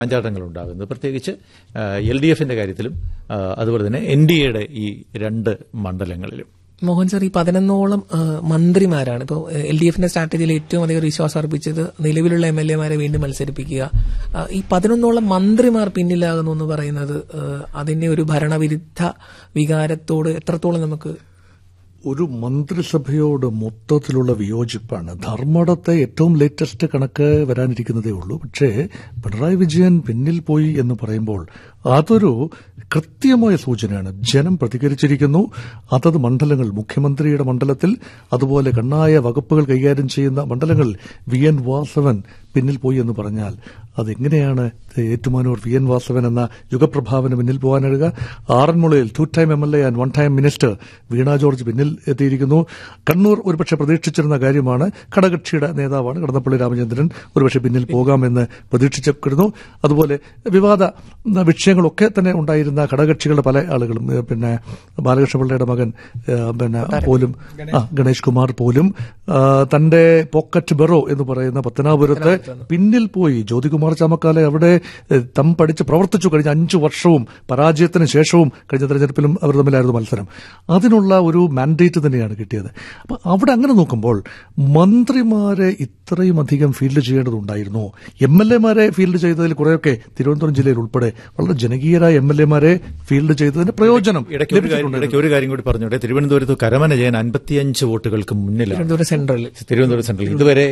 ചാഞ്ചാട്ടങ്ങൾ ഉണ്ടാകുന്നത് പ്രത്യേകിച്ച് L D എഫിന്റെ കാര്യത്തിലും ആ, അതുപോലെ തന്നെ എൻ ഡി എയുടെ ഈ രണ്ട് മണ്ഡലങ്ങളിലും മോഹൻ സാർ ഈ പതിനൊന്നോളം ആ, മന്ത്രിമാരാണ് ഇപ്പോൾ എൽ ഡി എഫിന്റെ സ്ട്രാറ്റജിയിൽ ഏറ്റവും അധികം വിശ്വാസം അർപ്പിച്ചത് നിലവിലുള്ള എം എൽ എമാരെ വീണ്ടും മത്സരിപ്പിക്കുക ആ, ഈ പതിനൊന്നോളം മന്ത്രിമാർ പിന്നിലാകുന്നു എന്ന് പറയുന്നത് ആ, അതിന്റെ ഒരു ഭരണവിരുദ്ധ വികാരത്തോട് എത്രത്തോളം നമുക്ക് ഒരു മന്ത്രിസഭയോട് മൊത്തത്തിലുള്ള വിയോജിപ്പാണ് ധർമ്മടത്തെ ഏറ്റവും ലേറ്റസ്റ്റ് കണക്ക് വരാനിരിക്കുന്നതേ ഉള്ളൂ പക്ഷേ പിണറായി വിജയൻ പിന്നിൽ പോയി എന്ന് പറയുമ്പോൾ അതൊരു കൃത്യമായ സൂചനയാണ് ജനം പ്രതികരിച്ചിരിക്കുന്നു അതത് മണ്ഡലങ്ങൾ മുഖ്യമന്ത്രിയുടെ മണ്ഡലത്തിൽ അതുപോലെ കണ്ണായ വകുപ്പുകൾ കൈകാര്യം ചെയ്യുന്ന മണ്ഡലങ്ങളിൽ വി എൻ വാസവൻ പിന്നിൽ പോയി എന്ന് പറഞ്ഞാൽ അതെങ്ങനെയാണ് ഏറ്റുമാനൂർ വി എൻ വാസവൻ എന്ന യുഗപ്രഭാവന് പിന്നിൽ പോകാനാകുക ആറന്മുളയിൽ two time M L A and one time minister Veena George പിന്നിൽ എത്തിയിരിക്കുന്നു കണ്ണൂർ ഒരുപക്ഷെ പ്രതീക്ഷിച്ചിരുന്ന കാര്യമാണ് ഘടകക്ഷിയുടെ നേതാവാണ് കടന്നപ്പള്ളി രാമചന്ദ്രൻ ഒരുപക്ഷെ പിന്നിൽ പോകാമെന്ന് പ്രതീക്ഷിച്ചിരുന്നു അതുപോലെ വിവാദ വിഷയങ്ങളൊക്കെ തന്നെ ഉണ്ടായിരുന്ന ഘടകക്ഷികളുടെ പല ആളുകളും ഏഹ് പിന്നെ ബാലകൃഷ്ണപിള്ളയുടെ മകൻ ഏഹ് പിന്നെ പോലും ആ ഗണേഷ് കുമാർ പോലും ആ, തന്റെ പോക്കറ്റ് ബെറോ എന്ന് പറയുന്ന പത്തനാപുരത്ത് പിന്നിൽ പോയി ജ്യോതികുമാർ ചാമക്കാലെ അവിടെ ഏഹ്, തം പഠിച്ച് പ്രവർത്തിച്ചു കഴിഞ്ഞ അഞ്ചു വർഷവും പരാജയത്തിന് ശേഷവും കഴിഞ്ഞ തെരഞ്ഞെടുപ്പിലും അവർ തമ്മിലായിരുന്നു മത്സരം അതിനുള്ള ഒരു മാൻഡേറ്റ് തന്നെയാണ് കിട്ടിയത് അപ്പൊ അവിടെ അങ്ങനെ നോക്കുമ്പോൾ മന്ത്രിമാരെ ഇത്രയും അധികം ഫീൽഡ് ചെയ്യേണ്ടതുണ്ടായിരുന്നു എം എൽ എമാരെ ഫീൽഡ് ചെയ്തതിൽ കുറെയൊക്കെ തിരുവനന്തപുരം ജില്ലയിൽ ഉൾപ്പെടെ വളരെ ജനകീയരായ എം എൽ എമാരെ ഫീൽഡ് ചെയ്തതിന്റെ പ്രയോജനം ഇടയ്ക്ക് ഒരു കാര്യം ഇടയ്ക്ക് ഒരു കാര്യം കൂടി പറഞ്ഞോട്ടെ തിരുവനന്തപുരത്ത് കരമന ജയൻ അൻപത്തിയഞ്ച് വോട്ടുകൾക്ക് മുന്നിലാണ് തിരുവനന്തപുരം സെൻട്രലിൽ തിരുവനന്തപുരം സെൻട്രൽ ഇതുവരെ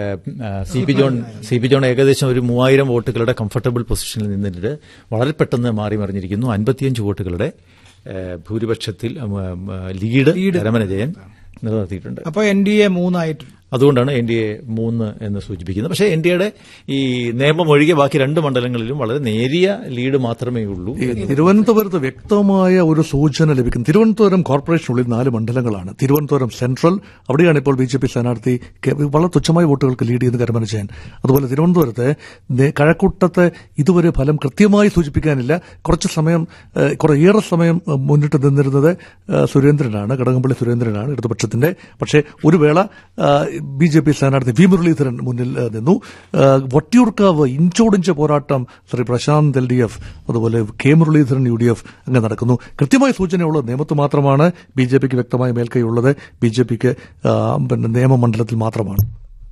C P John C P John ഏകദേശം ഒരു മൂവായിരം വോട്ടുകളുടെ കംഫർട്ടബിൾ പൊസിഷനിൽ നിന്നിട്ട് വളരെ പെട്ടെന്ന് മാറി മറിഞ്ഞിരിക്കുന്നു അൻപത്തിയഞ്ച് വോട്ടുകളുടെ ആ, ഭൂരിപക്ഷത്തിൽ ഉം, ഉം, ലീഡ് കരമന ജയൻ നിലനിർത്തിയിട്ടുണ്ട് അപ്പൊ എൻ ഡി എ മൂന്നായിട്ട് അതുകൊണ്ടാണ് എൻ ഡി എ മൂന്ന് എന്ന് സൂചിപ്പിക്കുന്നത് പക്ഷേ എൻ ഡി എയുടെ ഈ നിയമം ഒഴികെ ബാക്കി രണ്ട് മണ്ഡലങ്ങളിലും വളരെ നേരിയ ലീഡ് മാത്രമേ ഉള്ളൂ ഈ തിരുവനന്തപുരത്ത് വ്യക്തമായ ഒരു സൂചന ലഭിക്കും തിരുവനന്തപുരം കോർപ്പറേഷനുള്ളിൽ നാല് മണ്ഡലങ്ങളാണ് തിരുവനന്തപുരം സെൻട്രൽ അവിടെയാണ് ഇപ്പോൾ ബി ജെ പി സ്ഥാനാർത്ഥി കെ- വളരെ തുച്ഛമായ വോട്ടുകൾക്ക് ലീഡ് ചെയ്യുന്ന കരമന ജയൻ അതുപോലെ തിരുവനന്തപുരത്ത് നേ- കഴക്കൂട്ടത്ത് ഇതുവരെ ഫലം കൃത്യമായി സൂചിപ്പിക്കാനില്ല കുറച്ച് സമയം ഏഹ്, കുറേയേറെ സമയം ഏഹ്, മുന്നിട്ട് നിന്നിരുന്നത് ഏഹ്, സുരേന്ദ്രനാണ് കടകംപള്ളി സുരേന്ദ്രനാണ് ഇടതുപക്ഷത്തിന്റെ പക്ഷേ ഒരു വേള ബി ജെ പി സ്ഥാനാർത്ഥി വി മുരളീധരൻ മുന്നിൽ ഏഹ്, നിന്നു ഏഹ്, വട്ടിയൂർക്കാവ് ഇഞ്ചോടിഞ്ച് പോരാട്ടം Shri Prashanth L D F അതുപോലെ K Muraleedharan U D F അങ്ങനെ നടക്കുന്നു കൃത്യമായ സൂചനയുള്ളത് നിയമത്ത് മാത്രമാണ് ബി ജെ പിക്ക് വ്യക്തമായ മേൽക്കൈയുള്ളത് ബി ജെ പിക്ക് പിന്നെ നിയമമണ്ഡലത്തിൽ മാത്രമാണ്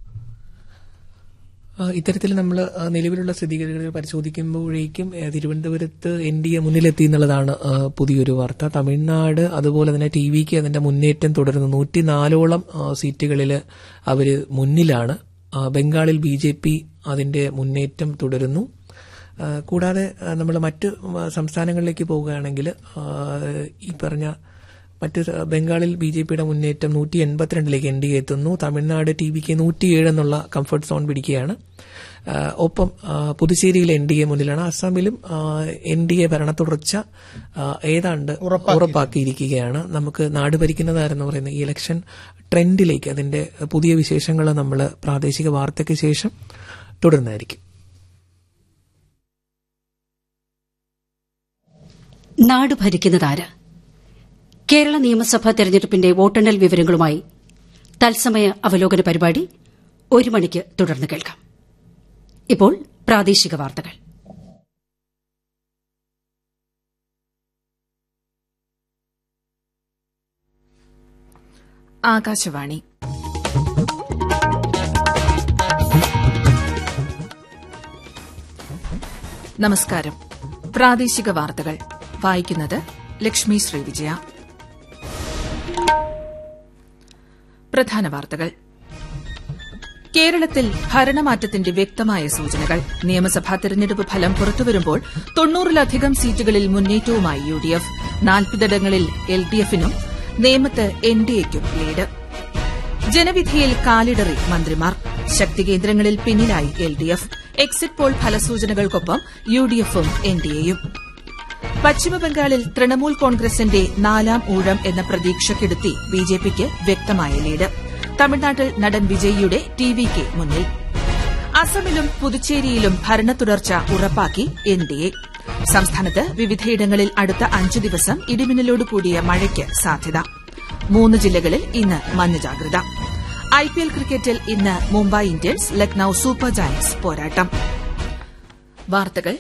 ആ, ഇത്തരത്തിൽ നമ്മൾ നിലവിലുള്ള സ്ഥിതിഗതികൾ പരിശോധിക്കുമ്പോഴേക്കും ആ, തിരുവനന്തപുരത്ത് എൻ ഡി എ മുന്നിലെത്തി എന്നുള്ളതാണ് ആ, പുതിയൊരു വാർത്ത തമിഴ്നാട് അതുപോലെ തന്നെ ടി വിക്ക് അതിന്റെ മുന്നേറ്റം തുടരുന്നു നൂറ്റിനാലോളം സീറ്റുകളിൽ അവർ മുന്നിലാണ് ആ, ബംഗാളിൽ ബി ജെ പി അതിന്റെ മുന്നേറ്റം തുടരുന്നു ആ, കൂടാതെ നമ്മൾ മറ്റ് ആ, സംസ്ഥാനങ്ങളിലേക്ക് പോവുകയാണെങ്കിൽ ആ, ഈ പറഞ്ഞ മറ്റ് സ- ബംഗാളിൽ ബി ജെ പിയുടെ മുന്നേറ്റം നൂറ്റി എൺപത്തിരണ്ടിലേക്ക് എൻ ഡി എ എത്തുന്നു തമിഴ്നാട് ടി വിക്ക് നൂറ്റിയേഴ് എന്നുള്ള കംഫർട്ട് സോൺ പിടിക്കുകയാണ് ആ, ഒപ്പം ആ, പുതുച്ചേരിയിൽ എൻ ഡി എ മുന്നിലാണ് അസാമിലും എൻ ഡി എ ഭരണ തുടർച്ച ആ, ഏതാണ്ട് ഉറപ്പാക്കിയിരിക്കുകയാണ് നമുക്ക് നാട് ഭരിക്കുന്നതാരെന്ന് പറയുന്ന ഈ ഇലക്ഷൻ ട്രെൻഡിലേക്ക് അതിന്റെ പുതിയ വിശേഷങ്ങൾ നമ്മൾ പ്രാദേശിക വാർത്തയ്ക്ക് ശേഷം തുടർന്നായിരിക്കും നാട് ഭരിക്കുന്നതാര് കേരള നിയമസഭാ തെരഞ്ഞെടുപ്പിന്റെ വോട്ടെണ്ണൽ വിവരങ്ങളുമായി തത്സമയ അവലോകന പരിപാടി ഒരു മണിക്ക് തുടർന്ന് കേൾക്കാം ഇപ്പോൾ പ്രാദേശിക വാർത്തകൾ ആകാശവാണി നമസ്കാരം പ്രാദേശിക വാർത്തകൾ വായിക്കുന്നത് ലക്ഷ്മി ശ്രീവിജയ പ്രധാന വാർത്തകൾ കേരളത്തിൽ ഭരണമാറ്റത്തിന്റെ വ്യക്തമായ സൂചനകൾ നിയമസഭാ തെരഞ്ഞെടുപ്പ് ഫലം പുറത്തുവരുമ്പോൾ തൊണ്ണൂറിലധികം സീറ്റുകളിൽ മുന്നേറ്റവുമായി യു ഡി എഫ് നാൽപ്പതിടങ്ങളിൽ എൽ ഡി എഫിനും നേമത്ത് എൻ ഡി എക്കും ലീഡ് ജനവിധിയിൽ കാലിടറി മന്ത്രിമാർ ശക്തി കേന്ദ്രങ്ങളിൽ പിന്നിലായി L D F exit poll ഫലസൂചനകൾക്കൊപ്പം യു ഡി എഫും എൻ ഡി എയും പശ്ചിമബംഗാളിൽ തൃണമൂൽ കോൺഗ്രസിന്റെ നാലാം ഊഴം എന്ന പ്രതീക്ഷയ്ക്കെടുത്തി ബി ജെ പിക്ക് വ്യക്തമായ ലീഡ് തമിഴ്നാട്ടിൽ നടൻ വിജയിയുടെ ടി വി കെ മുന്നിൽ അസമിലും പുതുച്ചേരിയിലും ഭരണ തുടർച്ച ഉറപ്പാക്കി എൻ ഡി എ സംസ്ഥാനത്ത് വിവിധയിടങ്ങളിൽ അടുത്ത അഞ്ചു ദിവസം ഇടിമിന്നലോട് കൂടിയ മഴയ്ക്ക് സാധ്യത മൂന്ന് ജില്ലകളിൽ ഇന്ന് മഞ്ഞ ജാഗ്രത ഐപിഎൽ ക്രിക്കറ്റിൽ ഇന്ന് Mumbai Indians Lucknow super giants പോരാട്ടം വാർത്തകൾ